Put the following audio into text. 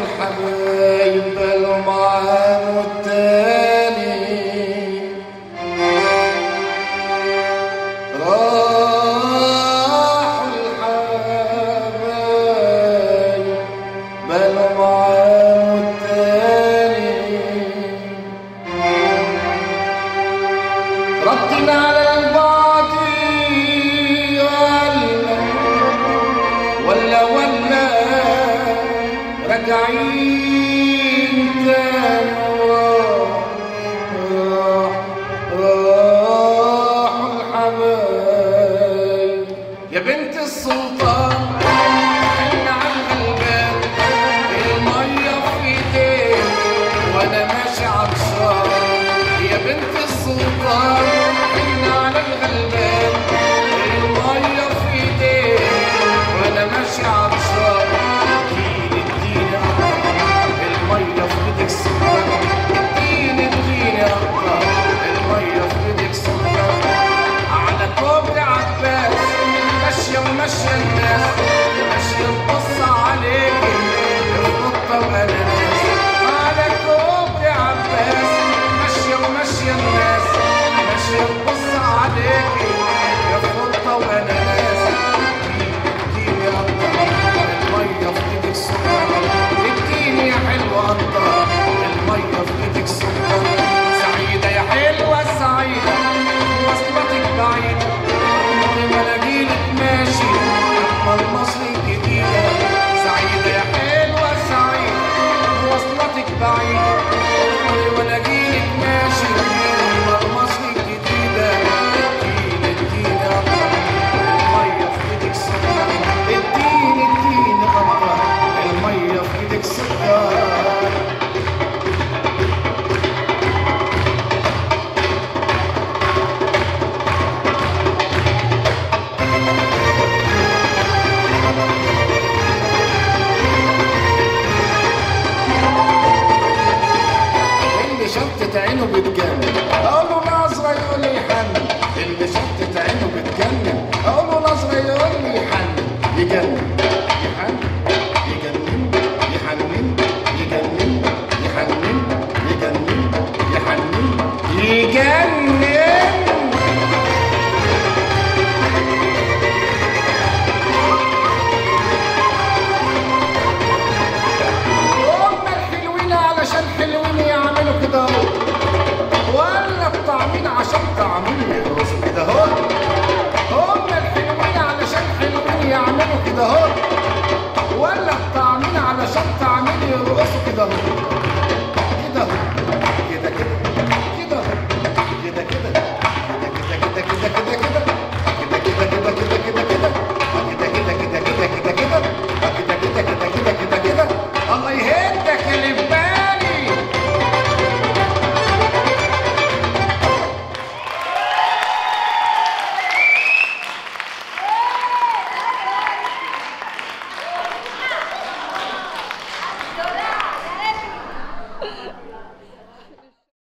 الحبايب بقالوا معاه التاني راحوا الحبايب بقالوا معاه التاني ردنا على البعض ولا ولا ولا راجعين تاني وراح راح راحوا الحبايب يا بنت السلطان حن على الغلبان المية في ايديك وانا ماشي عطشان يا بنت السلطان حن على الغلبان المية في ايديك وانا ماشي عطشان اديني اديني اكتر المية في ايدك سكر اديني اديني اكتر المية في ايدك سكر على كوبري عباس ماشية وماشية الناس ماشية تبص عليكي القطة وأناناس على كوبري عباس ماشية وماشية الناس ماشية تبص عليكي يا قطة وأناناس اديني أكتر المية في ايدك سكر اديني يا حلوة أكتر المية في ايدك سكر سعيدة يا حلوة سعيدة وصلتك بعيدة عمري ما لاقيلك ماشي أما مصر الجديدة سعيدة يا حلوة سعيدة وصلتك بعيدة عمري ما لاقيلك ماشي أما مصر الجديدة اديني اديني أكتر المية في ايدك سكر اديني اديني أكتر المية في ايدك سكر اللي شطت عينه بتجنن اقول له نظره يقول لي يحنن اللي شطت عينه بتجنن اقول له نظره يقول لي يحنن يجنن يحنن يجنن يحنن يجنن يحنن يجنن يحنن يجنن هم الحلوين علشان حلوين يعملوا كده اهو ولا الطعمين عشان طعمين يرقصوا كده اهو هم الحلوين علشان حلوين يعملوا كده اهو ولا الطعمين علشان طعمين يرقصوا كده اهو